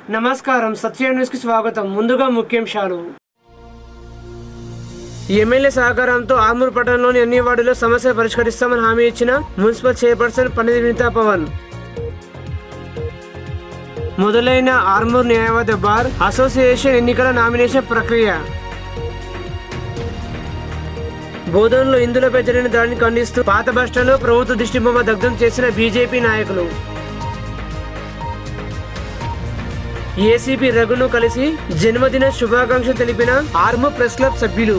నమస్కారం సత్య న్యూస్ కి స్వాగతం ముందుగా ముఖ్యాంశాలు ఎమ్మెల్యే సహకారంతో ఆర్మూర్ పట్టణంలోని అన్ని వార్డుల్లో సమస్య పరిష్కరిస్తామని హామీ ఇచ్చిన మున్సిపల్ చైర్పర్సన్ పన్నది వినితా పవన్ మొదలైన ఆర్మూర్ న్యాయవాద బార్ అసోసియేషన్ ఎన్నికల నామినేషన్ ప్రక్రియ బోధనలో ఇందులపై జరిగిన దాడిని ఖండిస్తూ పాత బస్టాండ్లో ప్రభుత్వ దిష్టిబొమ్మ దగ్ధం చేసిన బీజేపీ నాయకులు ఏసీపీ రఘును కలిసి జన్మదిన శుభాకాంక్షలు తెలిపిన ఆర్మో ప్రెస్ క్లబ్ సభ్యులు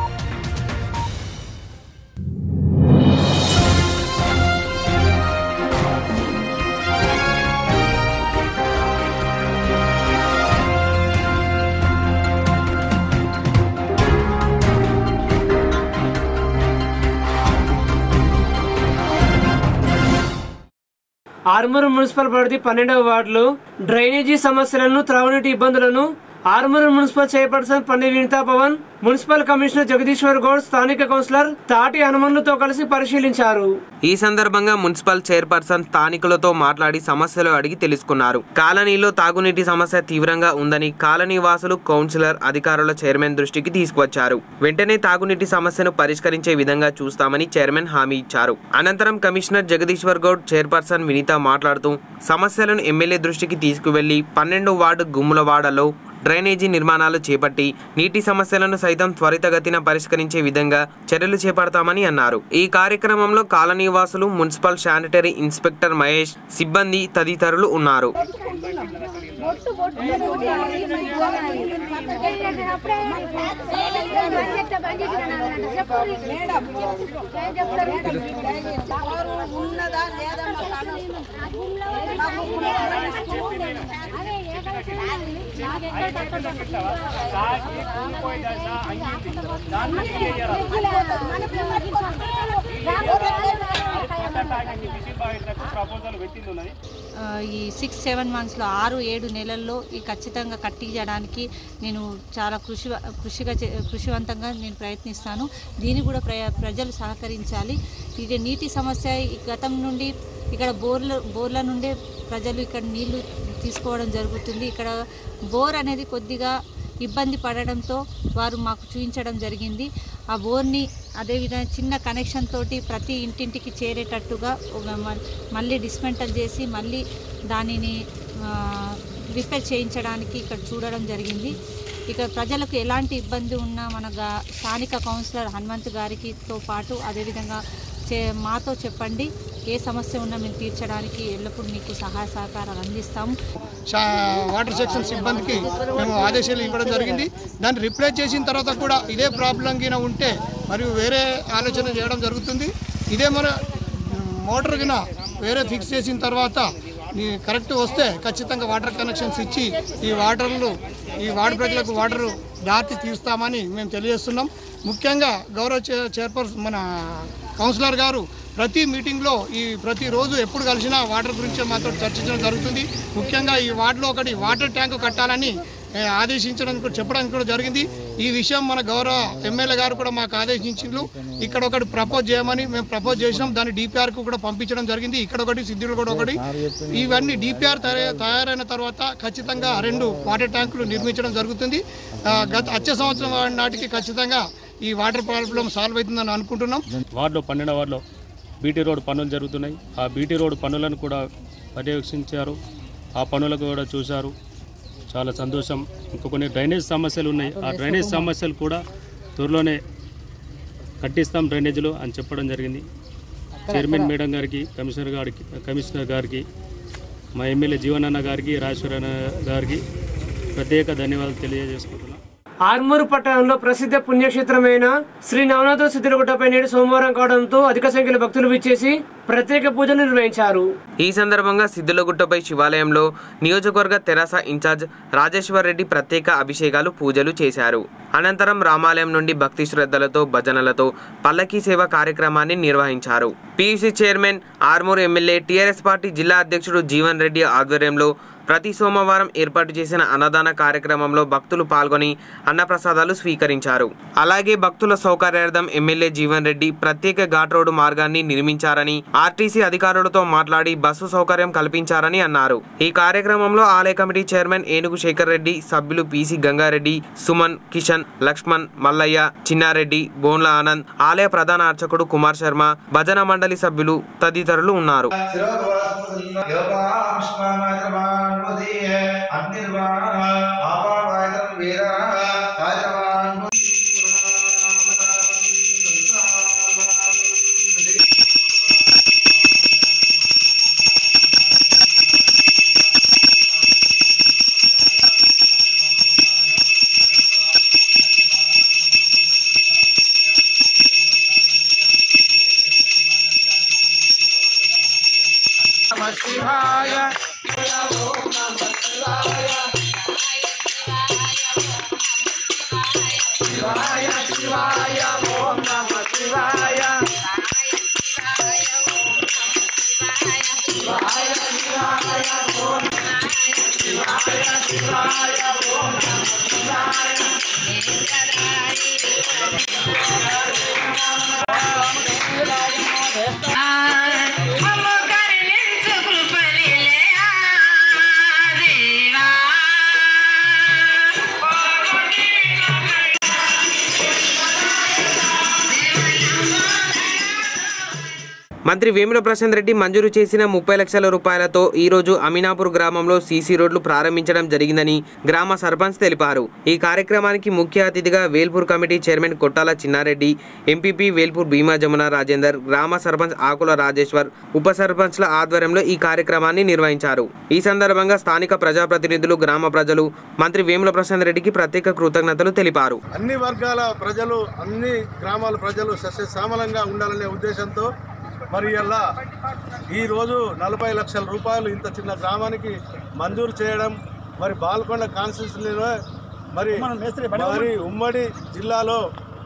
ఆర్మూరు మున్సిపల్ పరిధి పన్నెండవ వార్డులో డ్రైనేజీ సమస్యలను త్రాగునీటి ఇబ్బందులను ఆర్మూరు మున్సిపల్ చైర్పర్సన్ పండి వినితా పవన్ మున్సిపల్ కమిషనర్ జగదీశ్వర్ గౌడ్ స్థానిక కౌన్సిలర్ తాటి హనుమన్లతో కలిసి పరిశీలించారు ఈ సందర్భంగా మున్సిపల్ చైర్పర్సన్ స్థానికులతో మాట్లాడి సమస్యలు అడిగి తెలుసుకున్నారు కాలనీలో తాగునీటి సమస్య తీవ్రంగా ఉందని కాలనీ వాసులు కౌన్సిలర్ అధికారుల చైర్మన్ దృష్టికి తీసుకువచ్చారు వెంటనే తాగునీటి సమస్యను పరిష్కరించే విధంగా చూస్తామని చైర్మన్ హామీ ఇచ్చారు అనంతరం కమిషనర్ జగదీశ్వర్ గౌడ్ చైర్పర్సన్ వినీత మాట్లాడుతూ సమస్యలను ఎమ్మెల్యే దృష్టికి తీసుకువెళ్లి పన్నెండు వార్డు గుమ్ములవాడలో డ్రైనేజీ నిర్మాణాలు చేపట్టి నీటి సమస్యలను సైతం త్వరితగతిన పరిష్కరించే విధంగా చర్యలు చేపడతామని అన్నారు ఈ కార్యక్రమంలో కాలనీ వాసులు మున్సిపల్ శానిటరీ ఇన్స్పెక్టర్ మహేష్ సిబ్బంది తదితరులు ఉన్నారు ఉన్నదా లేదా ఆ, ఈ సిక్స్ సెవెన్ మంత్స్లో ఆరు ఏడు నెలల్లో ఈ ఖచ్చితంగా కట్టించడానికి నేను చాలా కృషి కృషిగా చే- కృషివంతంగా నేను ప్రయత్నిస్తాను దీన్ని కూడా ప్ర ప్రజలు సహకరించాలి ఇది నీటి సమస్య ఈ గతం నుండి ఇక్కడ బోర్ల బోర్ల నుండే ప్రజలు ఇక్కడ నీళ్లు తీసుకోవడం జరుగుతుంది ఇక్కడ బోర్ అనేది కొద్దిగా ఇబ్బంది పడడంతో వారు మాకు చూపించడం జరిగింది ఆ బోర్ని అదేవిధంగా చిన్న కనెక్షన్ తోటి ప్రతి ఇంటింటికి చేరేటట్టుగా ఒక మ- మళ్ళీ డిస్మెంటల్ చేసి మళ్ళీ దానిని ఆ, రిపేర్ చేయించడానికి ఇక్కడ చూడడం జరిగింది ఇక ప్రజలకు ఎలాంటి ఇబ్బంది ఉన్నా మన గా- స్థానిక కౌన్సిలర్ హనుమంత్ గారికితో పాటు అదేవిధంగా చే మాతో చెప్పండి ఏ సమస్య ఉన్నా మేము తీర్చడానికి ఎల్లప్పుడూ మీకు సహాయ సహకారాలు అందిస్తాము శా- వాటర్ సెక్షన్ సిబ్బందికి మేము ఆదేశాలు ఇవ్వడం జరిగింది దాన్ని రిప్లేస్ చేసిన తర్వాత కూడా ఇదే ప్రాబ్లం గిన ఉంటే మరియు వేరే ఆలోచన చేయడం జరుగుతుంది ఇదే మన మోటార్ గిన వేరే ఫిక్స్ చేసిన తర్వాత ఈ కరెక్ట్ వస్తే ఖచ్చితంగా వాటర్ కనెక్షన్స్ ఇచ్చి ఈ వాటర్లు ఈ వార్డు ప్రజలకు వాటర్ దాటి తీస్తామని మేము తెలియజేస్తున్నాం ముఖ్యంగా గౌరవ చే- చైర్పర్సన్ మన కౌన్సిలర్ గారు ప్రతి మీటింగ్లో ఈ ప్రతిరోజు ఎప్పుడు కలిసినా వాటర్ గురించి మాతో చర్చించడం జరుగుతుంది ముఖ్యంగా ఈ వార్డులో ఒకటి వాటర్ ట్యాంకు కట్టాలని ఏ, ఆదేశించడం కూడా చెప్పడానికి కూడా జరిగింది ఈ విషయం మన గౌరవ ఎమ్మెల్యే గారు కూడా మాకు ఆదేశించిండ్రు ఇక్కడ ఒకటి ప్రపోజ్ చేయమని మేము ప్రపోజ్ చేసినాం దాన్ని డిపిఆర్కు కూడా పంపించడం జరిగింది ఇక్కడ ఒకటి సిద్ధులు కూడా ఒకటి ఇవన్నీ డిపిఆర్ తయారైన తర్వాత ఖచ్చితంగా రెండు వాటర్ ట్యాంకులు నిర్మించడం జరుగుతుంది ఆ, గత వచ్చే సంవత్సరం నాటికి ఖచ్చితంగా ఈ వాటర్ ప్రాబ్లం సాల్వ్ అవుతుందని అనుకుంటున్నాం వార్డులో పన్నెండవ వార్డులో బీటీ రోడ్ పనులు జరుగుతున్నాయి ఆ బీటీ రోడ్ పనులను కూడా పర్యవేక్షించారు ఆ పనులకు కూడా చూశారు చాలా సంతోషం ఇంకా కొన్ని డ్రైనేజ్ సమస్యలు ఉన్నాయి ఆ డ్రైనేజ్ సమస్యలు కూడా త్వరలోనే కట్టిస్తాం డ్రైనేజీలు అని చెప్పడం జరిగింది చైర్మన్ మేడం గారికి కమిషనర్ గారికి కమిషనర్ గారికి మా ఎమ్మెల్యే జీవనన్న గారికి రాజేశ్వరన్న గారికి ప్రత్యేక ధన్యవాదాలు తెలియజేసుకుంటున్నాం ఆర్మూరు పట్టణంలో ప్రసిద్ధ పుణ్యక్షేత్రమైన శ్రీ నవనాథ సిద్ధులగుట్టపై నేడు సోమవారం కావడంతో అధిక సంఖ్యలో భక్తులు విచ్చేసి ప్రత్యేక పూజలు నిర్వహించారు ఈ సందర్భంగా సిద్ధులగుట్టపై శివాలయంలో నియోజకవర్గ తెరాస ఇన్ఛార్జ్ రాజేశ్వర్ రెడ్డి ప్రత్యేక అభిషేకాలు పూజలు చేశారు అనంతరం రామాలయం నుండి భక్తి శ్రద్ధలతో భజనలతో పల్లకీ సేవ కార్యక్రమాన్ని నిర్వహించారు PUC chairman Armoor MLA TRS party జిల్లా అధ్యక్షుడు జీవన్ రెడ్డి ఆధ్వర్యంలో ప్రతి సోమవారం ఏర్పాటు చేసిన అన్నదాన కార్యక్రమంలో భక్తులు పాల్గొని అన్నప్రసాదాలు స్వీకరించారు అలాగే భక్తుల సౌకర్యార్థం ఎమ్మెల్యే జీవన్ రెడ్డి ప్రత్యేక ఘాట్ రోడ్డు మార్గాన్ని నిర్మించారని ఆర్టీసీ అధికారులతో మాట్లాడి బస్సు సౌకర్యం కల్పించారని అన్నారు ఈ కార్యక్రమంలో ఆలయ కమిటీ చైర్మన్ ఏనుగు శేఖర్ రెడ్డి సభ్యులు పీసీ గంగారెడ్డి సుమన్ కిషన్ లక్ష్మణ్ మల్లయ్య చిన్నారెడ్డి బోన్ల ఆనంద్ ఆలయ ప్రధాన అర్చకుడు కుమార్ శర్మ భజన మండలి సభ్యులు తదితరులు ఉన్నారు మంత్రి వేముల ప్రశాంత్ రెడ్డి మంజూరు చేసిన ముప్పై లక్షల రూపాయలతో ఈ రోజు అమీనాపూర్ గ్రామంలో సీసీ రోడ్లు ప్రారంభించడం జరిగిందని గ్రామ సర్పంచ్ తెలిపారు ఈ కార్యక్రమానికి ముఖ్య అతిథిగా Velpur committee chairman Kottala Chinnareddy MPP Velpur Bheema Jamuna Rajender గ్రామ సర్పంచ్ ఆకుల రాజేశ్వర్ ఉప సర్పంచ్ల ఆధ్వర్యంలో ఈ కార్యక్రమాన్ని నిర్వహించారు ఈ సందర్భంగా స్థానిక ప్రజాప్రతినిధులు గ్రామ ప్రజలు మంత్రి వేముల ప్రశాంత్ రెడ్డికి ప్రత్యేక కృతజ్ఞతలు తెలిపారు అన్ని వర్గాల ప్రజలు అన్ని గ్రామాల ప్రజలు సస్యశ్యామలంగా ఉండాలనే ఉద్దేశంతో మరి ఇలా ఈరోజు నలభై లక్షల రూపాయలు ఇంత చిన్న గ్రామానికి మంజూరు చేయడం మరి బాల్కొండ కాన్స్టిట్యూన్సీలో మరి మరి ఉమ్మడి జిల్లాలో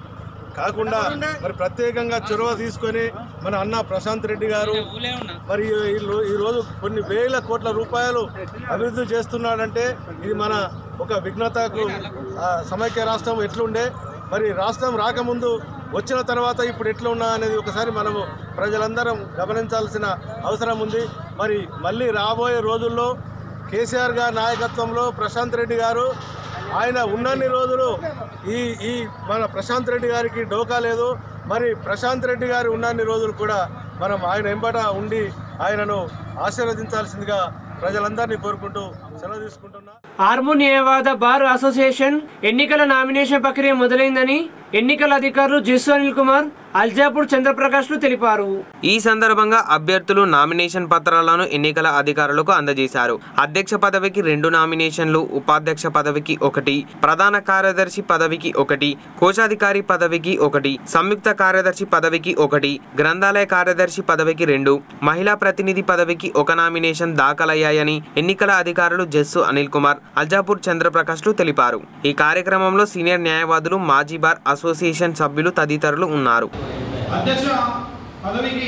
కాకుండా మరి ప్రత్యేకంగా చొరవ తీసుకొని మన అన్న ప్రశాంత్ రెడ్డి గారు మరి ఈ- ఈ రోజు కొన్ని వేల కోట్ల రూపాయలు అభివృద్ధి చేస్తున్నాడంటే ఇది మన ఒక విఘ్నతకు ఆ, సమైక్య రాష్ట్రం ఎట్లుండే మరి రాష్ట్రం రాకముందు వచ్చిన తర్వాత ఇప్పుడు ఎట్లా ఉన్నా అనేది ఒకసారి మనము ప్రజలందరం గమనించాల్సిన అవసరం ఉంది మరి మళ్ళీ రాబోయే రోజుల్లో కేసీఆర్ గారి నాయకత్వంలో ప్రశాంత్ రెడ్డి గారు ఆయన ఉన్నన్ని రోజులు ఈ ఈ మన ప్రశాంత్ రెడ్డి గారికి డోకా లేదు మరి ప్రశాంత్ రెడ్డి గారు ఉన్నన్ని రోజులు కూడా మనం ఆయన ఎంబట ఉండి ఆయనను ఆశీర్వదించాల్సిందిగా ప్రజలందరినీ కోరుకుంటూ సెలవు తీసుకుంటున్నా ఆర్మూర్ న్యాయవాద బార్ అసోసియేషన్ ఎన్నికల నామినేషన్ ప్రక్రియ మొదలైందని ఎన్నికల అధికారులు జిస్సు అనిల్ కుమార్ అల్జాపూర్ చంద్రప్రకాష్లు తెలిపారు ఈ సందర్భంగా అభ్యర్థులు నామినేషన్ పత్రాలను ఎన్నికల అధికారులకు అందజేశారు అధ్యక్ష పదవికి రెండు నామినేషన్లు ఉపాధ్యక్ష పదవికి ఒకటి ప్రధాన కార్యదర్శి పదవికి ఒకటి కోశాధికారి పదవికి ఒకటి సంయుక్త కార్యదర్శి పదవికి ఒకటి గ్రంథాలయ కార్యదర్శి పదవికి రెండు మహిళా ప్రతినిధి పదవికి ఒక నామినేషన్ దాఖలయ్యాయని ఎన్నికల అధికారులు జస్సు అనిల్ కుమార్ అల్జాపూర్ చంద్రప్రకాష్లు తెలిపారు ఈ కార్యక్రమంలో సీనియర్ న్యాయవాదులు మాజీ బార్ అసోసియేషన్ సభ్యులు తదితరులు ఉన్నారు అధ్యక్ష పదవికి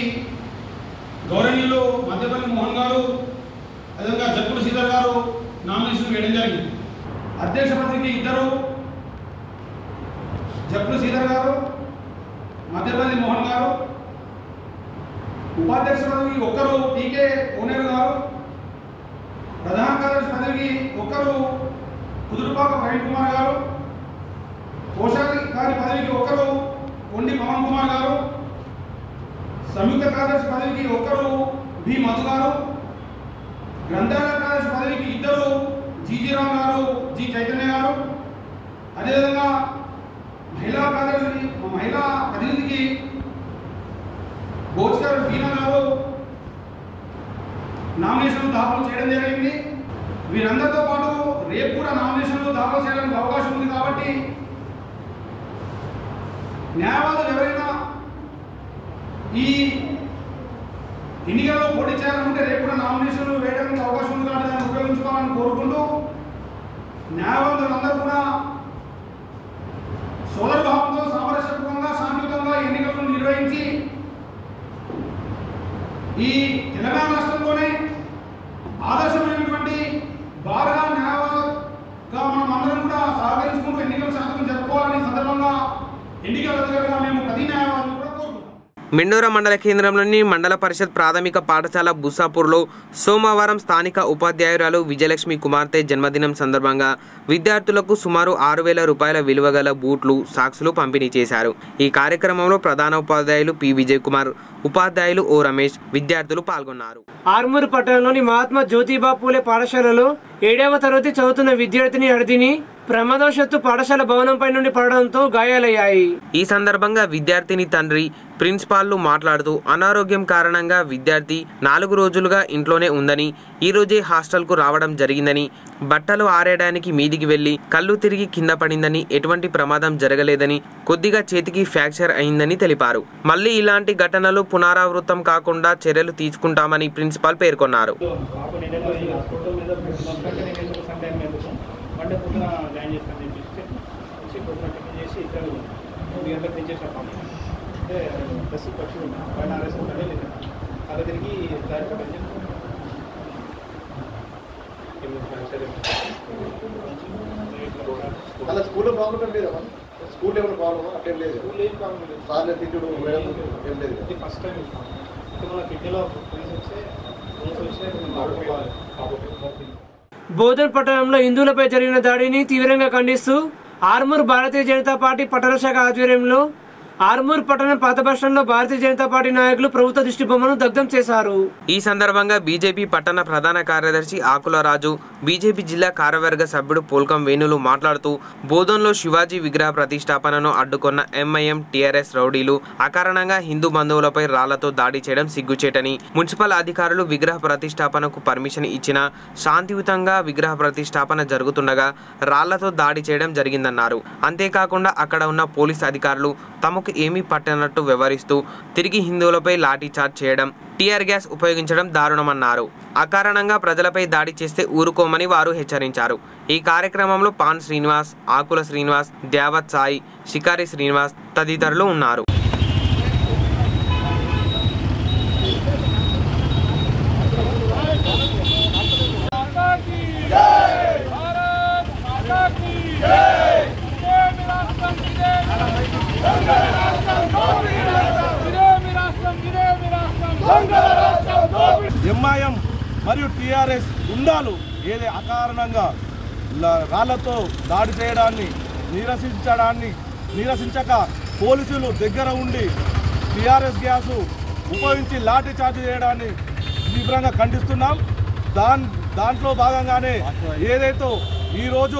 గౌరవనీయులు మధ్యపల్లి మోహన్ గారు అదేవిధంగా జప్పుడు శ్రీధర్ గారు నామినేషన్ వేయడం జరిగింది అధ్యక్ష పదవికి ఇద్దరు జప్పుడు శ్రీధర్ గారు మధ్యపల్లి మోహన్ గారు ఉపాధ్యక్ష పదవికి ఒక్కరు టీకే కోనేరు గారు ప్రధాన కార్యదర్శి పదవికి ఒక్కరు కుదురుపాక ప్రవీణ్ కుమార్ గారు కోశాధికారి పదవికి ఒకరు కొండి పవన్ కుమార్ గారు సంయుక్త కార్యదర్శి పదవికి ఒకరు బి మధు గారు గ్రంథాలయ కార్యదర్శి పదవికి ఇద్దరు జీజీ రామ్ గారు జి చైతన్య గారు అదేవిధంగా మహిళా కార్యదర్శి మహిళా ప్రతినిధికి భోజ్కర్ బీనా గారు నామినేషన్ దాఖలు చేయడం జరిగింది వీరందరితో పాటు రేపు కూడా నామినేషన్లు దాఖలు చేయడానికి అవకాశం ఉంది కాబట్టి న్యాయవాదులు ఎవరైనా ఈ ఎన్నికల్లో పోటీ చేయాలనుకుంటే రేపు కూడా నామినేషన్లు వేయడానికి అవకాశం ఉంది కాబట్టి దాన్ని ఉపయోగించుకోవాలని కోరుకుంటూ న్యాయవాదులందరూ కూడా సోదర భావంతో సామరస్యపూర్వకంగా శాంతియుతంగా ఎన్నికలను నిర్వహించి ఈ తెలంగాణ రాష్ట్రంలోనే ఆదర్శమైనటువంటి బాగా న్యాయవాదుగా మనం అందరం కూడా సహకరించుకుంటూ ఎన్నికలు సహకరించుకుంటూ మెండోరా మండల కేంద్రంలోని మండల పరిషత్ ప్రాథమిక పాఠశాల బుసాపూర్లో సోమవారం స్థానిక ఉపాధ్యాయురాలు విజయలక్ష్మి కుమార్తె జన్మదినం సందర్భంగా విద్యార్థులకు సుమారు ఆరు వేల రూపాయల విలువ గల బూట్లు సాక్సులు పంపిణీ చేశారు ఈ కార్యక్రమంలో ప్రధాన ఉపాధ్యాయులు పి విజయ్ కుమార్ ఉపాధ్యాయులు ఓ రమేష్ విద్యార్థులు పాల్గొన్నారు ఆర్మూరు పట్టణంలోని మహాత్మా జ్యోతిబా పూలే పాఠశాలలో ఏడవ తరగతి చదువుతున్న విద్యార్థిని అడిదిని ప్రమాదవశత్తు పాఠశాల భవనంపై నుండి పడడంతో గాయాలయ్యాయి ఈ సందర్భంగా విద్యార్థిని తండ్రి ప్రిన్సిపాల్లు మాట్లాడుతూ అనారోగ్యం కారణంగా విద్యార్థి నాలుగు రోజులుగా ఇంట్లోనే ఉందని ఈ రోజే హాస్టల్కు రావడం జరిగిందని బట్టలు ఆరేయడానికి మీదికి వెళ్లి కళ్ళు తిరిగి కింద పడిందని ఎటువంటి ప్రమాదం జరగలేదని కొద్దిగా చేతికి ఫ్రాక్చర్ అయిందని తెలిపారు మళ్ళీ ఇలాంటి ఘటనలు పునరావృతం కాకుండా చర్యలు తీసుకుంటామని ప్రిన్సిపాల్ పేర్కొన్నారు పాప నేను ఫోటో మీద కంటే నేను ఎందుకు సండే ఎందుకు మండే పొద్దున జాయిన్ చేస్తాను చెప్పి చెప్పి వచ్చి పొద్దున టిఫిన్ చేసి ఇక్కడ మూడు గంటలకు తెచ్చేసాం పాప అంటే బస్సు పక్షి ఉంది పైన ఆరేసుకుంటే లేదు కళ్ళ తిరిగి దారి పక్కన అలా స్కూల్లో ప్రాబ్లం లేదా స్కూల్ ఏమైనా ప్రాబ్లమా అట్లేం లేదు స్కూల్ ఏం ప్రాబ్లం లేదు సార్లు తిట్టుడు మేడం ఏం లేదు ఇది ఫస్ట్ టైం అయితే మన కిడ్నీలో పోలీస్ వచ్చే పోలీస్ వచ్చే ఆడుకోవాలి కాబట్టి బోధన్ పట్టణంలో హిందువులపై జరిగిన దాడిని తీవ్రంగా ఖండిస్తూ ఆర్మూర్ భారతీయ జనతా పార్టీ పట్టణ శాఖ ఆధ్వర్యంలో ఆర్మూర్ పట్టణం పాత బస్టాండ్లో భారతీయ జనతా పార్టీ నాయకులు ప్రభుత్వ దిష్టి బొమ్మను దగ్ధం చేశారు ఈ సందర్భంగా బీజేపీ పట్టణ ప్రధాన కార్యదర్శి ఆకుల రాజు బీజేపీ జిల్లా కార్యవర్గ సభ్యుడు పోల్కం వేణులు మాట్లాడుతూ బోధన్లో శివాజీ విగ్రహ ప్రతిష్టాపనను అడ్డుకున్న ఎంఐఎం టీఆర్ఎస్ రౌడీలు అకారణంగా హిందూ బంధువులపై రాళ్లతో దాడి చేయడం సిగ్గుచేటని మున్సిపల్ అధికారులు విగ్రహ ప్రతిష్టాపనకు పర్మిషన్ ఇచ్చినా శాంతియుతంగా విగ్రహ ప్రతిష్టాపన జరుగుతుండగా రాళ్లతో దాడి చేయడం జరిగిందన్నారు అంతేకాకుండా అక్కడ ఉన్న పోలీస్ అధికారులు తమకు ఏమీ పట్టనట్టు వ్యవహరిస్తూ తిరిగి హిందువులపై లాఠీచార్జ్ చేయడం టీఆర్ గ్యాస్ ఉపయోగించడం దారుణమన్నారు అకారణంగా ప్రజలపై దాడి చేస్తే ఊరుకోమని వారు హెచ్చరించారు ఈ కార్యక్రమంలో పాన్ శ్రీనివాస్ ఆకుల శ్రీనివాస్ ద్యావత్ సాయి షికారి శ్రీనివాస్ తదితరులు ఉన్నారు ఎంఐఎం మరియు టీఆర్ఎస్ గుండాలు ఏదే అకారణంగా ల- రాళ్లతో దాడి చేయడాన్ని నిరసించడాన్ని నిరసించక పోలీసులు దగ్గర ఉండి టీఆర్ఎస్ గ్యాసు ఉపయోగించి లాఠీ చార్జ్ చేయడాన్ని తీవ్రంగా ఖండిస్తున్నాం దాన్ దాంట్లో భాగంగానే ఏదైతే ఈరోజు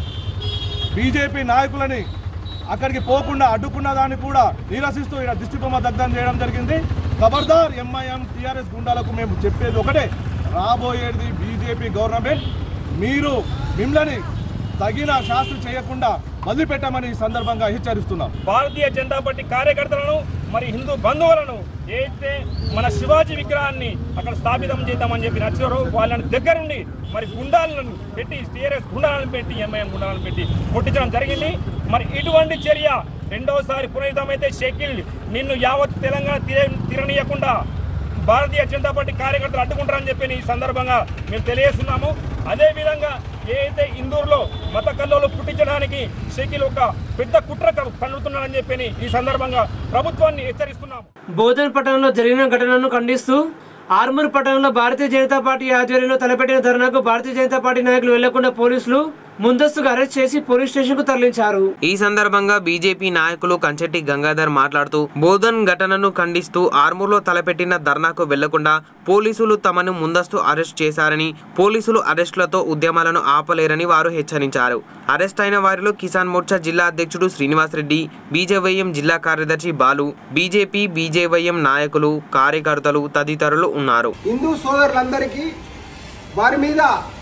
బీజేపీ నాయకులని అక్కడికి పోకుండా అడ్డుకున్న దాన్ని కూడా నిరసిస్తూ ఇక్కడ దిష్టిబొమ్మ దగ్ధం చేయడం జరిగింది ఖబర్దార్ ఎంఐఎం టీఆర్ఎస్ గుండాలకు మేము చెప్పేది ఒకటే రాబోయేది బీజేపీ గవర్నమెంట్ మీరు మిమ్మల్ని తగిన శాస్త్రం చేయకుండా వదిలిపెట్టామని ఈ సందర్భంగా హెచ్చరిస్తున్నాం భారతీయ జనతా పార్టీ కార్యకర్తలను మరి హిందూ బంధువులను ఏదైతే మన శివాజీ విగ్రహాన్ని అక్కడ స్థాపితం చేద్దామని చెప్పి నచ్చారో వాళ్ళని దగ్గరుండి మరి గుండాలను పెట్టి టీఆర్ఎస్ గుండాలను పెట్టి ఎంఐఎం గుండాలను పెట్టి కొట్టించడం జరిగింది మరి ఇటువంటి చర్య రెండవసారి పునరుద్ధమైతే షకిల్ నిన్ను యావత్ తెలంగాణ తీర- తీరనీయకుండా భారతీయ జనతా పార్టీ కార్యకర్తలు అడ్డుకుంటారని చెప్పి ఈ సందర్భంగా మేము తెలియజేస్తున్నాము అదేవిధంగా ఏదైతే ఇందూరులో మత కల్లోలు పుట్టించడానికి షకీల్ ఒక పెద్ద కుట్ర పన్నుతున్నారని చెప్పి ఈ సందర్భంగా ప్రభుత్వాన్ని హెచ్చరిస్తున్నాము బోధన్ పట్టణంలో జరిగిన ఘటనను ఖండిస్తూ ఆర్మూర్ పట్టణంలో భారతీయ జనతా పార్టీ ఆధ్వర్యంలో తలపెట్టిన ధర్నాకు భారతీయ జనతా పార్టీ నాయకులు వెళ్లకుండా పోలీసులు ముందస్తుగా అరెస్ట్ చేసి పోలీస్ స్టేషన్ కు తరలించారు ఈ సందర్భంగా బీజేపీ నాయకులు కంచెట్టి గంగాధర్ మాట్లాడుతూ బోధన్ ఘటనను ఖండిస్తూ ఆర్మూర్లో తలపెట్టిన ధర్నాకు వెళ్లకుండా పోలీసులు తమను ముందస్తు అరెస్ట్ చేశారని పోలీసులు అరెస్టులతో ఉద్యమాలను ఆపలేరని వారు హెచ్చరించారు అరెస్ట్ అయిన వారిలో కిసాన్ మోర్చా జిల్లా అధ్యక్షుడు శ్రీనివాస్ రెడ్డి బీజేవైఎం జిల్లా కార్యదర్శి బాలు బీజేపీ బీజేవైఎం నాయకులు కార్యకర్తలు తదితరులు ఉన్నారు హిందూ సోదరులందరికీ వారి మీద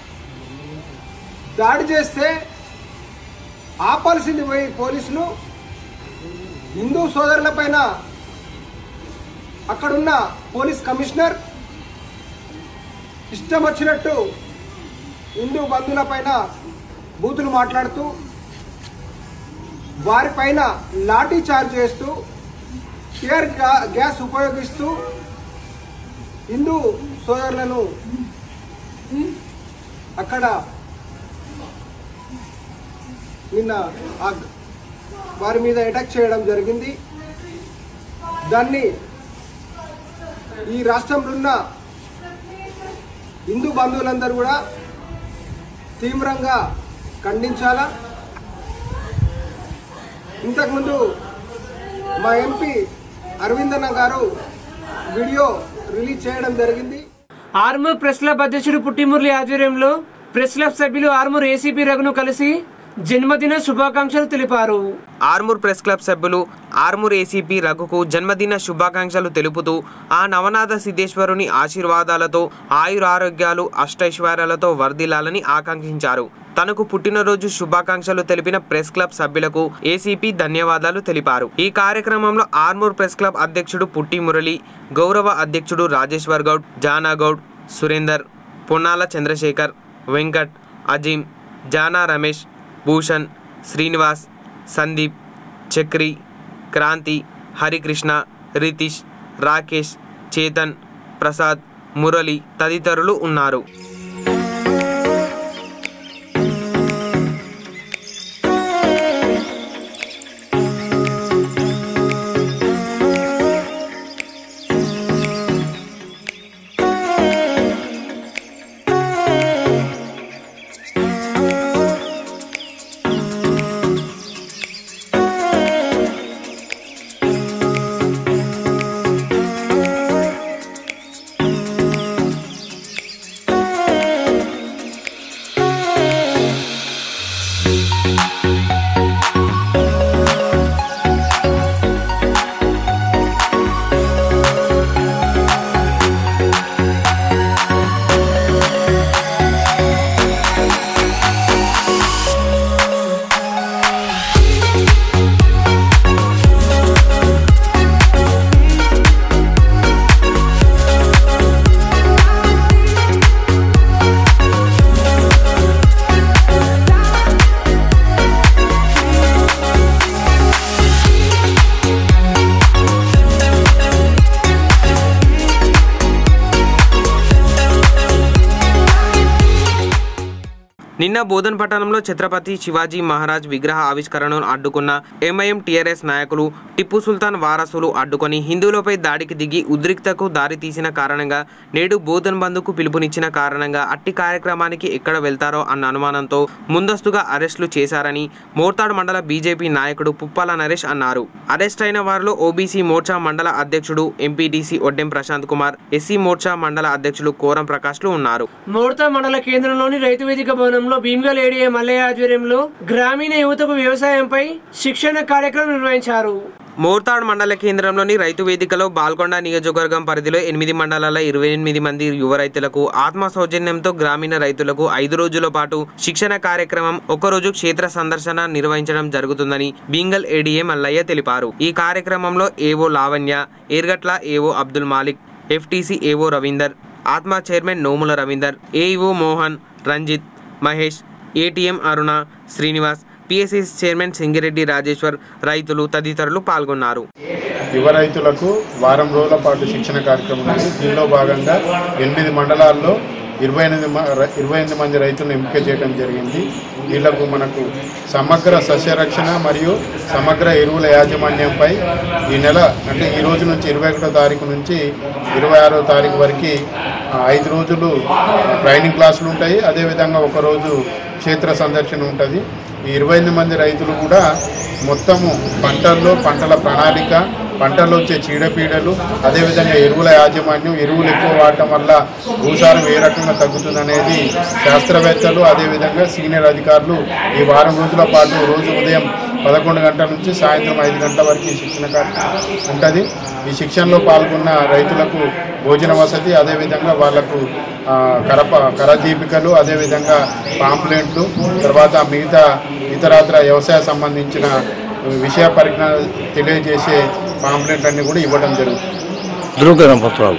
దాడి చేస్తే ఆపాల్సింది పోయి పోలీసులు హిందూ సోదరులపైన అక్కడున్న పోలీస్ కమిషనర్ ఇష్టం వచ్చినట్టు హిందూ బంధువులపైన బూతులు మాట్లాడుతూ వారిపైన లాఠీ చార్జ్ చేస్తూ టియర్ గా- గ్యాస్ ఉపయోగిస్తూ హిందూ సోదరులను అక్కడ నిన్న ఆ వారి మీద అటాక్ చేయడం జరిగింది దాన్ని ఈ రాష్ట్రంలో ఉన్న హిందూ బంధువులందరూ కూడా తీవ్రంగా ఖండించాలా ఇంతకుముందు మా ఎంపీ అరవిందన్న గారు వీడియో రిలీజ్ చేయడం జరిగింది ఆర్మూర్ ప్రెస్ క్లబ్ అధ్యక్షుడు పుట్టిమురళి ఆధ్వర్యంలో ప్రెస్ క్లబ్ సభ్యులు ఆర్మూర్ ఏసీపీ రఘును కలిసి జన్మదిన శుభాకాంక్షలు తెలిపారు ఆర్మూర్ ప్రెస్ క్లబ్ సభ్యులు ఆర్మూర్ ఏసీపీ రఘుకు జన్మదిన శుభాకాంక్షలు తెలుపుతూ ఆ నవనాథ సిద్ధేశ్వరుని ఆశీర్వాదాలతో ఆయురారోగ్యాలు అష్టైశ్వర్యాలతో వర్ధిల్లాలని ఆకాంక్షించారు తనకు పుట్టినరోజు శుభాకాంక్షలు తెలిపిన ప్రెస్ క్లబ్ సభ్యులకు ఏసీపీ ధన్యవాదాలు తెలిపారు ఈ కార్యక్రమంలో ఆర్మూర్ ప్రెస్ క్లబ్ అధ్యక్షుడు పుట్టి మురళి గౌరవ అధ్యక్షుడు రాజేశ్వర్ గౌడ్ జానా గౌడ్ సురేందర్ పొన్నాల చంద్రశేఖర్ వెంకట్ అజీం జానా రమేష్ భూషణ్ శ్రీనివాస్ సందీప్ చక్రి క్రాంతి హరికృష్ణ రితీష్ రాకేష్ చేతన్ ప్రసాద్ మురళి తదితరులు ఉన్నారు నిన్న బోధన్ పట్టణంలో ఛత్రపతి శివాజీ మహారాజ్ విగ్రహ ఆవిష్కరణను అడ్డుకున్న ఎంఐఎం టీఆర్ఎస్ నాయకులు టిప్పు సుల్తాన్ వారసులు అడ్డుకొని హిందువులపై దాడికి దిగి ఉద్రిక్తకు దారితీసిన కారణంగా నేడు బోధన్ బంద్కు పిలుపునిచ్చిన కారణంగా అట్టి కార్యక్రమానికి ఎక్కడ వెళ్తారో అన్న అనుమానంతో ముందస్తుగా అరెస్టులు చేశారని మోర్తాడ్ మండల బీజేపీ నాయకుడు పుప్పాల నరేష్ అన్నారు అరెస్ట్ అయిన వారిలో ఓబీసీ మోర్చా మండల అధ్యక్షుడు ఎంపీటీసీ ఒడ్డెం ప్రశాంత్ కుమార్ ఎస్సీ మోర్చా మండల అధ్యక్షులు కోరం ప్రకాష్లు ఉన్నారు మోర్తా మండల కేంద్రంలోని రైతు వేదిక భవనంలో భీమ్గల్ ఏడీఏ మల్లయ్య ఆధ్వర్యంలో గ్రామీణ యువతకు వ్యవసాయంపై శిక్షణ కార్యక్రమం నిర్వహించారు మోర్తాడ్ మండల కేంద్రంలోని రైతు వేదికలో బాల్కొండ నియోజకవర్గం పరిధిలో ఎనిమిది మండలాల ఇరవై ఎనిమిది మంది యువ రైతులకు ఆత్మ సౌజన్యంతో గ్రామీణ రైతులకు ఐదు రోజుల పాటు శిక్షణ కార్యక్రమం ఒకరోజు క్షేత్ర సందర్శన నిర్వహించడం జరుగుతుందని బీంగల్ ఏడీఏ మల్లయ్య తెలిపారు ఈ కార్యక్రమంలో ఏవో లావణ్య ఏర్గట్ల ఏవో Abdul Malik FTC AO Ravinder ATMA chairman Nomula Ravinder AEO Mohan Ranjith Mahesh ATM Aruna Srinivas PSS chairman Singireddy Rajeshwar రైతులు తదితరులు పాల్గొన్నారు యువ రైతులకు వారం రోజుల పాటు శిక్షణ కార్యక్రమం ఉంది దీనిలో భాగంగా ఎనిమిది మండలాల్లో ఇరవై ఎనిమిది మ- ర- ఇరవై ఎనిమిది మంది రైతులను ఎంపిక చేయడం జరిగింది వీళ్లకు మనకు సమగ్ర సస్యరక్షణ మరియు సమగ్ర ఎరువుల యాజమాన్యంపై ఈ నెల అంటే ఈ రోజు నుంచి ఇరవై ఒకటో తారీఖు నుంచి ఇరవై ఆరో తారీఖు వరకు ఆ, ఐదు రోజులు ట్రైనింగ్ క్లాసులు ఉంటాయి అదేవిధంగా ఒకరోజు క్షేత్ర సందర్శన ఉంటుంది ఈ ఇరవై ఎనిమిది మంది రైతులు కూడా మొత్తము పంటల్లో పంటల ప్రణాళిక పంటల్లో వచ్చే చీడపీడలు అదేవిధంగా ఎరువుల యాజమాన్యం ఎరువులు ఎక్కువ వాడటం వల్ల భూసారం ఏ రకంగా తగ్గుతుందనేది శాస్త్రవేత్తలు అదేవిధంగా సీనియర్ అధికారులు ఈ వారం రోజుల పాటు రోజు ఉదయం పదకొండు గంటల నుంచి సాయంత్రం ఐదు గంటల వరకు ఈ శిక్షణ కార్యక్రమం ఉంటుంది ఈ శిక్షణలో పాల్గొన్న రైతులకు భోజన వసతి అదేవిధంగా వాళ్లకు ఆ, కరప కరదీపికలు అదేవిధంగా పాంప్లెంట్లు తర్వాత మిగతా ఇతరత్ర వ్యవసాయ సంబంధించిన విషయ పరిజ్ఞానం తెలియజేసే పాంప్లెంట్ అన్ని కూడా ఇవ్వడం జరుగుతుంది ధృవీకరణ పత్రాలు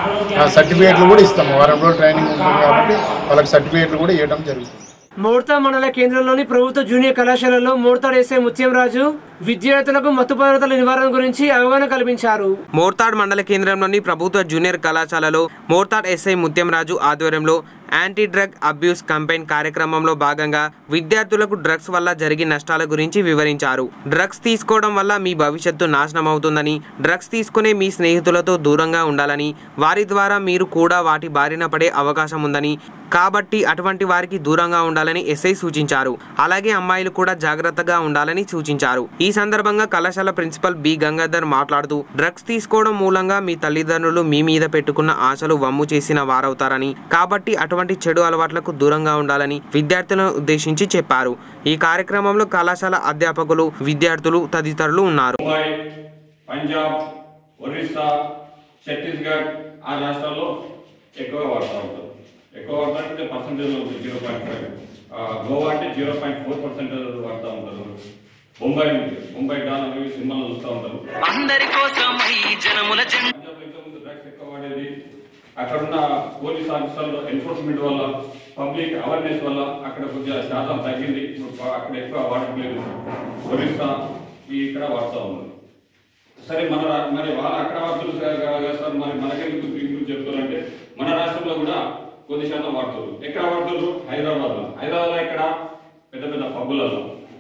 ఆ సర్టిఫికేట్లు కూడా ఇస్తాం వారం రోజులు ట్రైనింగ్ ఉంటుంది కాబట్టి వాళ్ళకి సర్టిఫికేట్లు కూడా ఇవ్వడం జరుగుతుంది మోర్తా మండల కేంద్రంలోని ప్రభుత్వ జూనియర్ కళాశాలలో మోర్తాడ్ ఎస్ఐ ముత్యంరాజు విద్యార్థులకు మత్తు పదార్థాల నివారణ గురించి అవగాహన కల్పించారు మోర్తాడ్ మండల కేంద్రంలోని ప్రభుత్వ జూనియర్ కళాశాలలో మోర్తాడ్ ఎస్ఐ ముత్యంరాజు ఆధ్వర్యంలో యాంటీ డ్రగ్ అబ్యూస్ కంపెయిన్ కార్యక్రమంలో భాగంగా విద్యార్థులకు డ్రగ్స్ వల్ల జరిగే నష్టాల గురించి వివరించారు డ్రగ్స్ తీసుకోవడం వల్ల మీ భవిష్యత్తు నాశనం అవుతుందని డ్రగ్స్ తీసుకునే మీ స్నేహితులతో దూరంగా ఉండాలని వారి ద్వారా మీరు కూడా వాటి బారిన పడే అవకాశం ఉందని కాబట్టి అటువంటి వారికి దూరంగా ఉండాలని ఎస్ఐ సూచించారు అలాగే అమ్మాయిలు కూడా జాగ్రత్తగా ఉండాలని సూచించారు ఈ సందర్భంగా కళాశాల ప్రిన్సిపల్ బి గంగాధర్ మాట్లాడుతూ డ్రగ్స్ తీసుకోవడం మూలంగా మీ తల్లిదండ్రులు మీ మీద పెట్టుకున్న ఆశలు వమ్ము చేసిన వారవుతారని కాబట్టి అటువంటి చెడు అలవాట్లకు దూరంగా ఉండాలని విద్యార్థులను ఉద్దేశించి చెప్పారు ఈ కార్యక్రమంలో కళాశాల అధ్యాపకులు విద్యార్థులు తదితరులు ఉన్నారు ముంబై పంజాబ్ ఒరిస్సా ఛత్తీస్గఢ్ ఆ రాష్ట్రాల్లో ఎక్కువగా వాడుతూ ఉంటారు ఎక్కువ వాడతారంటే పర్సంటేజ్ జీరో పాయింట్ ఫైవ్ గోవా అంటే జీరో పాయింట్ ఫోర్ పర్సెంటేజ్ వాడుతూ ఉంటారు ముంబై ఉంది ముంబై డాన్ అనేవి సినిమాలు చూస్తూ ఉంటారు అందరి కోసం ఈ జనముల జెండా పంజాబ్లో ఇంతకుముందు డ్రగ్స్ ఎక్కువ వాడేది అక్కడున్న పోలీస్ ఆఫీసర్లు ఎన్ఫోర్స్మెంట్ వల్ల పబ్లిక్ అవేర్నెస్ వల్ల అక్కడ కొద్దిగా శాతం తగ్గింది ఇప్పుడు ప- అక్కడ ఎక్కువ వాడట్లేదు ఒరిస్సా ఈ ఇక్కడ వాడుతూ ఉన్నారు సరే మన రా- మరి వాళ్ళ అక్కడ వాడుతున్నారు సార్ కదా సార్ మరి మనకెందుకు దీని చెప్తారంటే మన రాష్ట్రంలో కూడా కొద్ది శాతం వాడుతున్నారు ఎక్కడ వాడుతున్నారు హైదరాబాద్ లో హైదరాబాద్ లో ఇక్కడ పెద్ద పెద్ద పబ్బులలో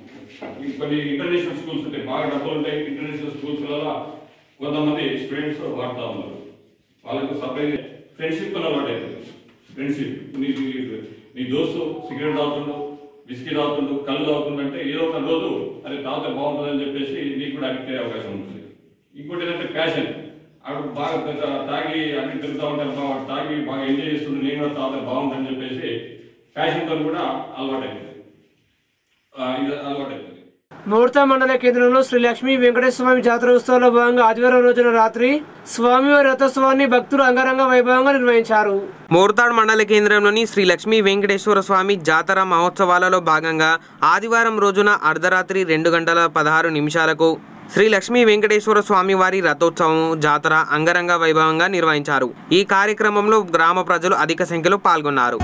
ఈ కొన్ని ఇంటర్నేషనల్ స్కూల్స్ ఉంటాయి బాగా డబ్బులు ఉంటాయి ఇంటర్నేషనల్ స్కూల్స్ వల్ల కొంతమంది స్టూడెంట్స్ వాడుతూ ఉన్నారు వాళ్ళకు సపరేట్ ఫ్రెండ్షిప్ అలవాటు అవుతుంది ఫ్రెండ్షిప్ నీ నీ- నీ దోస్తు సిగరెట్ తాగుతుండు విస్కీ తాగుతుండు కళ్ళు తాగుతుండు అంటే ఏదో ఒక రోజు అది తాగితే బాగుంటుందని చెప్పేసి నీకు కూడా అడిక్ట్ అయ్యే అవకాశం ఉంటుంది ఇంకోటి ఏంటంటే ప్యాషన్ అక్కడ బాగా పెద్ద తాగి అన్ని తిరుగుతూ ఉంటారు బాగా తాగి బాగా ఎంజాయ్ చేస్తుండే నేను కూడా తాగితే బాగుంటుందని చెప్పేసి ప్యాషన్తో కూడా అలవాటు అవుతుంది ఆ, ఇది అలవాటు అవుతుంది ముహూర్త మండల కేంద్రంలో శ్రీ లక్ష్మీ వెంకటేశ్వర స్వామి జాతర ఉత్సవంలో భాగంగా ఆదివారం రోజున రాత్రి స్వామివారి రథోత్సవాన్ని భక్తులు అంగరంగ వైభవంగా నిర్వహించారు మోర్తాడ్ మండల కేంద్రంలోని శ్రీ లక్ష్మీ వెంకటేశ్వర స్వామి జాతర మహోత్సవాలలో భాగంగా ఆదివారం రోజున అర్ధరాత్రి రెండు గంటల పదహారు నిమిషాలకు శ్రీ లక్ష్మీ వెంకటేశ్వర స్వామి వారి రథోత్సవం జాతర అంగరంగ వైభవంగా నిర్వహించారు ఈ కార్యక్రమంలో గ్రామ ప్రజలు అధిక సంఖ్యలో పాల్గొన్నారు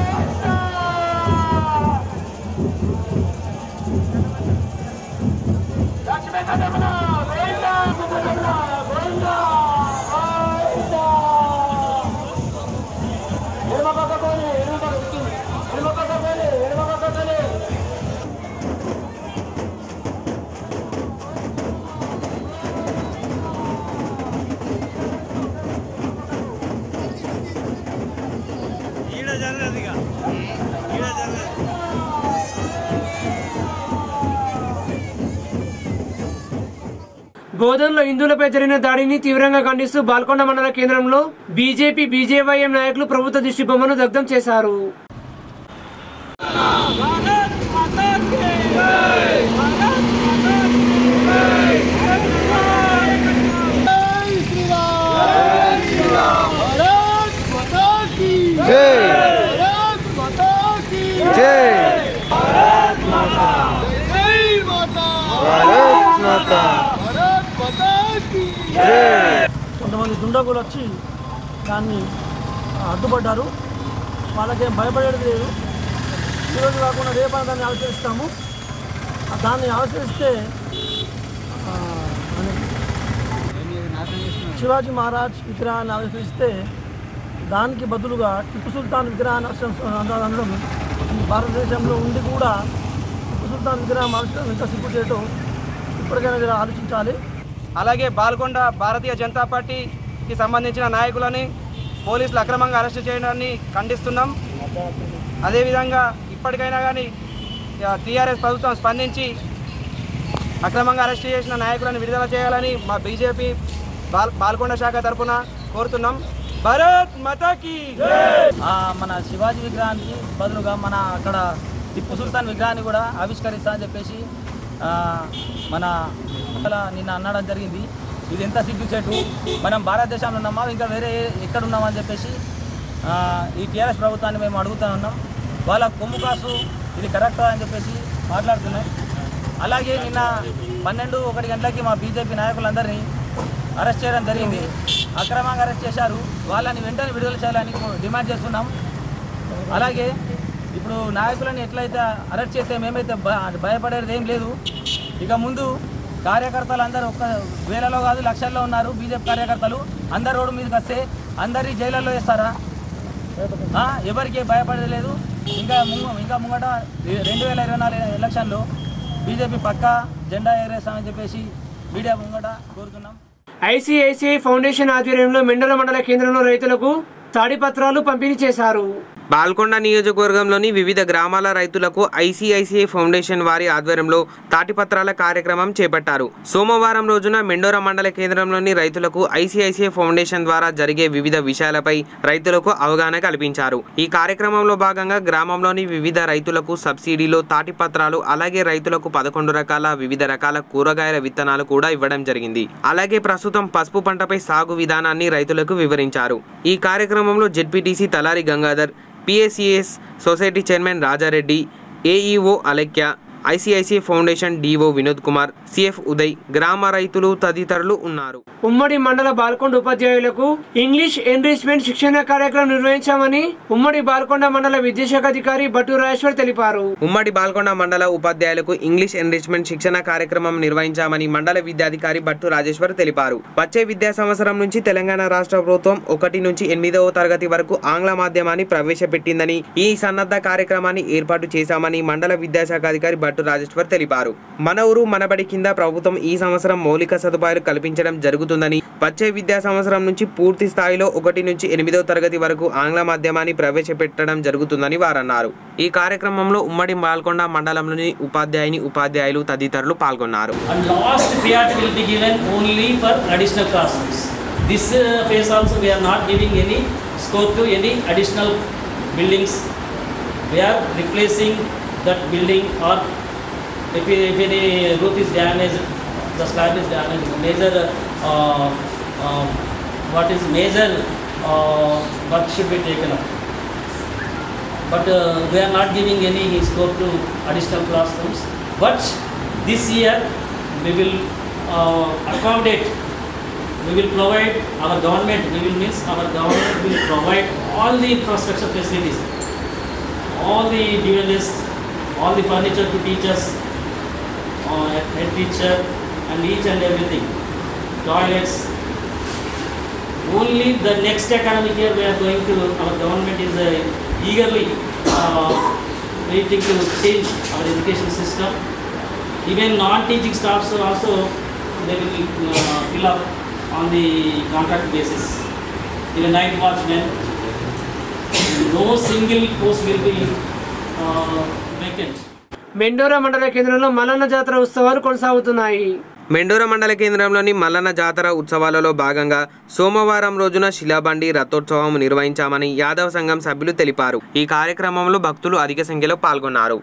బోధనలో హిందువులపై జరిగిన దాడిని తీవ్రంగా ఖండిస్తూ బాల్కొండ మండల కేంద్రంలో బీజేపీ బీజేవైఎం నాయకులు ప్రభుత్వ దిష్టి బొమ్మను దగ్ధం చేశారు కొంతమంది దుండగులు వచ్చి దాన్ని అడ్డుపడ్డారు వాళ్ళకేం భయపడేది లేదు ఈరోజు కాకుండా రేపు దాన్ని ఆవిష్కరిస్తాము ఆ దాన్ని ఆవిష్కరిస్తే ఆ, మన శివాజీ మహారాజ్ విగ్రహాన్ని ఆవిష్కరిస్తే దానికి బదులుగా టిప్పు సుల్తాన్ విగ్రహాన్ని ఆవిష్కరించడం అనడం ఈ భారతదేశంలో ఉండి కూడా టిప్పు సుల్తాన్ విగ్రహం ఆవిష్కరణ ఎంత సిగ్గు చేయటం ఇప్పటికైనా జర ఆలోచించాలి అలాగే బాల్కొండ భారతీయ జనతా పార్టీకి సంబంధించిన నాయకులని పోలీసులు అక్రమంగా అరెస్టు చేయడాన్ని ఖండిస్తున్నాం అదేవిధంగా ఇప్పటికైనా కానీ టీఆర్ఎస్ ప్రభుత్వం స్పందించి అక్రమంగా అరెస్ట్ చేసిన నాయకులను విడుదల చేయాలని మా బీజేపీ బాల్ బాల్కొండ శాఖ తరఫున కోరుతున్నాం భారత్ మతాకి ఆ, మన శివాజీ విగ్రహానికి బదులుగా మన అక్కడ టిప్పు సుల్తాన్ విగ్రహాన్ని కూడా ఆవిష్కరిస్తా అని చెప్పేసి ఆ, మన అలా నిన్న అనడం జరిగింది ఇది ఎంత సిగ్గుచేటు మనం భారతదేశంలో ఉన్నామా ఇంకా వేరే ఎక్కడ ఉన్నామని చెప్పేసి ఆ, ఈ టీఆర్ఎస్ ప్రభుత్వాన్ని మేము అడుగుతా ఉన్నాం వాళ్ళ కొమ్ము కాసు ఇది కరెక్టా అని చెప్పేసి మాట్లాడుతున్నాం అలాగే నిన్న పన్నెండు ఒకటి గంటలకి మా బీజేపీ నాయకులందరినీ అరెస్ట్ చేయడం జరిగింది అక్రమంగా అరెస్ట్ చేశారు వాళ్ళని వెంటనే విడుదల చేయాలని డిమాండ్ చేస్తున్నాం అలాగే ఇప్పుడు నాయకులని ఎట్లయితే అరెస్ట్ చేస్తే మేమైతే భ- భయపడేది ఏం లేదు ఇక ముందు కార్యకర్తలు అందరూ ఒక్క వేలలో కాదు లక్షల్లో ఉన్నారు బీజేపీ కార్యకర్తలు అందరు రోడ్డు మీదకి వస్తే అందరి జైళ్ళల్లో వేస్తారా ఆ, ఎవరికి భయపడలేదు ఇంకా ముంగ ఇంకా ముంగట రెండు వేల ఇరవై నాలుగు ఎలక్షన్లో బీజేపీ పక్కా జెండా ఎగరేస్తామని చెప్పేసి మీడియా ముంగట కోరుతున్నాం ఐసిఐసిఐ ఫౌండేషన్ ఆధ్వర్యంలో మెండల మండల కేంద్రంలో రైతులకు తాడి పత్రాలు పంపిణీ చేశారు బాల్కొండ నియోజకవర్గంలోని వివిధ గ్రామాల రైతులకు ఐసిఐసిఐ ఫౌండేషన్ వారి ఆధ్వర్యంలో తాటిపత్రాల కార్యక్రమం చేపట్టారు సోమవారం రోజున మెండోర మండల కేంద్రంలోని రైతులకు ఐసిఐసిఐ ఫౌండేషన్ ద్వారా జరిగే వివిధ విషయాలపై రైతులకు అవగాహన కల్పించారు ఈ కార్యక్రమంలో భాగంగా గ్రామంలోని వివిధ రైతులకు సబ్సిడీలో తాటిపత్రాలు అలాగే రైతులకు పదకొండు రకాల వివిధ రకాల కూరగాయల విత్తనాలు కూడా ఇవ్వడం జరిగింది అలాగే ప్రస్తుతం పసుపు పంటపై సాగు విధానాన్ని రైతులకు వివరించారు ఈ కార్యక్రమంలో ZPTC Talari Gangadhar PSCS society chairman Rajareddy AEO Alekya ICICI foundation DO Vinod Kumar CF Uday గ్రామ రైతులు తదితరులు ఉన్నారు ఉమ్మడి మండల బాల్కొండ ఉపాధ్యాయులకు ఇంగ్లీష్ ఎన్రిచ్మెంట్ శిక్షణ కార్యక్రమం నిర్వహించామని ఉమ్మడి బాల్కొండ మండల విద్యాశాఖ అధికారి బట్టు రాజేశ్వర్ తెలిపారు ఉమ్మడి బాల్కొండ మండల ఉపాధ్యాయులకు ఇంగ్లీష్ ఎన్రిచ్మెంట్ శిక్షణ కార్యక్రమం నిర్వహించామని మండల విద్యాధికారి భట్టు రాజేశ్వర్ తెలిపారు వచ్చే విద్యా సంవత్సరం నుంచి తెలంగాణ రాష్ట్ర ప్రభుత్వం ఒకటి నుంచి ఎనిమిదవ తరగతి వరకు ఆంగ్ల మాధ్యమాన్ని ప్రవేశపెట్టిందని ఈ సన్నద్ధ కార్యక్రమాన్ని ఏర్పాటు చేశామని మండల విద్యాశాఖ అధికారి భట్టు రాజేశ్వర్ తెలిపారు మన ఊరు మనబడి కింద ప్రభుత్వం ఈ సంవత్సరం మౌలిక సదుపాయాలు కల్పించడం జరుగుతుందని వచ్చే విద్యా సంవత్సరం నుంచి పూర్తి స్థాయిలో ఒకటి నుంచి ఎనిమిదవ తరగతి వరకు ఆంగ్ల మాధ్యమాన్ని ప్రవేశపెట్టడం జరుగుతుందని వారన్నారు ఈ కార్యక్రమంలో ఉమ్మడి బాల్కొండ మండలంలోని ఉపాధ్యాయుని ఉపాధ్యాయులు తదితరులు పాల్గొన్నారు and last priority will be given only for additional classrooms. This uh, phase also we are not giving any scope to any additional buildings. We are replacing that building or if, if any roof is damaged, the slab is damaged, major uh, uh, what is major uh, work should be taken up. But uh, we are not giving any scope to additional classrooms. But this year we will uh, accommodate, we will provide our government, we will means our government will provide all the infrastructure facilities, all the dualists, all the furniture to teachers, uh, head teacher and each and everything, toilets. Only the next academic year we are going to, our government is uh, eagerly uh, waiting to change our education system. Even non-teaching staffs are also they will uh, fill up on the contract basis. Even night watchmen, no single post will be uh, vacant. Mendora మండల కేంద్రంలో మల్లన్న జాతర ఉత్సవాలు కొనసాగుతున్నాయి మెండోర మండల కేంద్రంలోని మల్లన్న జాతర ఉత్సవాలలో భాగంగా సోమవారం రోజున శిలాబండి రథోత్సవం నిర్వహించామని యాదవ సంఘం సభ్యులు తెలిపారు ఈ కార్యక్రమంలో భక్తులు అధిక సంఖ్యలో పాల్గొన్నారు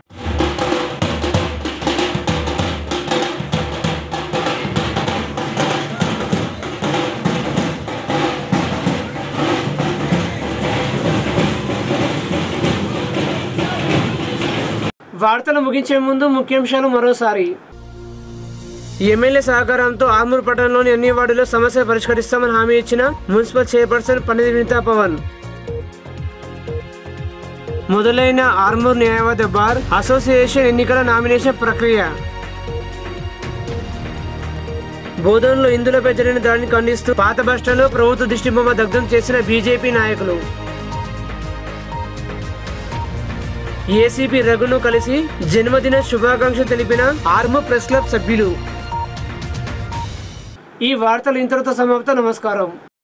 వార్తలు ముగించే ముందు ముఖ్యాంశాలు మరోసారి ఎమ్మెల్యే సహకారంతో ఆర్మూర్ పట్టణంలోని అన్ని వార్డుల్లో సమస్య పరిష్కరిస్తామని హామీ ఇచ్చిన మున్సిపల్ చైర్పర్సన్ పండిత వినితా పవన్ మొదలైన ఆర్మూర్ న్యాయవాద బార్ అసోసియేషన్ ఎన్నికల నామినేషన్ ప్రక్రియ బోధనలో ఇందులపై జరిగిన దాడిని ఖండిస్తూ పాత బస్టాండ్లో ప్రభుత్వ దిష్టిబొమ్మ దగ్ధం చేసిన బీజేపీ నాయకులు ఏసీపీ రఘును కలిసి జన్మదిన శుభాకాంక్షలు తెలిపిన ఆర్మో ప్రెస్ క్లబ్ సభ్యులు ఈ వార్తలు ఇంతటితో సమాప్తం నమస్కారం